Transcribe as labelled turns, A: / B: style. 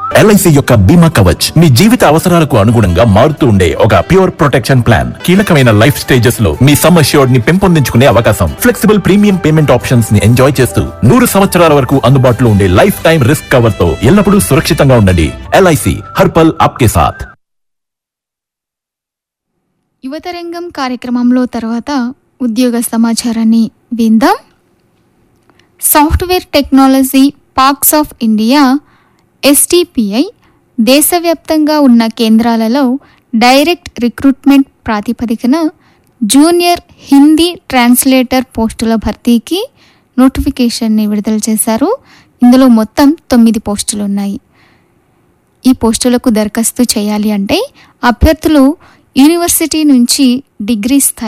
A: LIC యొక్క బీమా కవచ్ మీ జీవిత అవసరాలకు అనుగుణంగా మారుతూ ఉండే ఒక ప్యూర్ ప్రొటెక్షన్ ప్లాన్ కీలకమైన లైఫ్ స్టేజెస్ లో మీ సమ్ అష్యూర్డ్ ని పెంపొందించుకునే అవకాశం ఫ్లెక్సిబుల్ ప్రీమియం పేమెంట్ ఆప్షన్స్ ని ఎంజాయ్ చేస్తూ నూరు సంవత్సరాల వరకు అందుబాటులో ఉండే లైఫ్ టైం రిస్క్ కవర్ తో ఎల్లప్పుడూ సురక్షితంగా ఉండండి ఎల్ఐసి హర్పల్ ఆప్కే సాథ్
B: యువతరంగం కార్యక్రమంలో తర్వాత ఉద్యోగ సమాచారాన్ని విందాం software technology parks of India STPI దేశవ్యాప్తంగా ఉన్న కేంద్రాలలో డైరెక్ట్ రిక్రూట్మెంట్ ప్రాతిపదికన జూనియర్ హిందీ ట్రాన్స్లేటర్ పోస్టుల భర్తీకి నోటిఫికేషన్ని విడుదల చేశారు ఇందులో మొత్తం తొమ్మిది పోస్టులు ఉన్నాయి ఈ పోస్టులకు దరఖాస్తు చేయాలి అంటే అభ్యర్థులు యూనివర్సిటీ నుంచి డిగ్రీ స్థాయి